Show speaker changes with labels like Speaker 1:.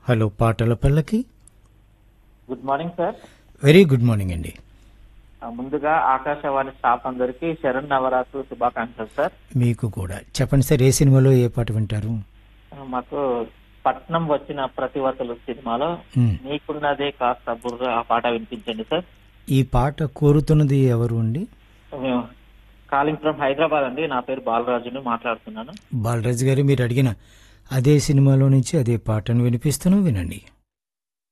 Speaker 1: Hello Patala Pallaki
Speaker 2: good morning sir
Speaker 1: very good morning అండి
Speaker 2: ఆ, ముందుగా ఆకాశవాణి స్టాఫ్ అందరికి శరణ్ నవరాత్రులు శుభాకాంక్షలు సార్
Speaker 1: మీకు కూడా చెప్పండి సార్ ఏ సినిమాలో ఏ పాట వింటారు
Speaker 2: ఆ, మాకు పట్నం వచ్చిన ప్రతివతలు సినిమాలో
Speaker 1: మ్.
Speaker 2: నీకున్నదే కాస్త బుర్ర ఆ పాట వినిపించండి సార్
Speaker 1: ఈ పాట కోరుతున్నది ఎవరు అండి
Speaker 2: మేము కాలింగ్ ఫ్రమ్ హైదరాబాద్ అండి నా పేరు బాలరాజుని మాట్లాడుతున్నాను
Speaker 1: బాలరాజు గారు మీరు అడిగిన అదే సినిమాలో నుంచి అదే పాటను వినిపిస్తూను వినండి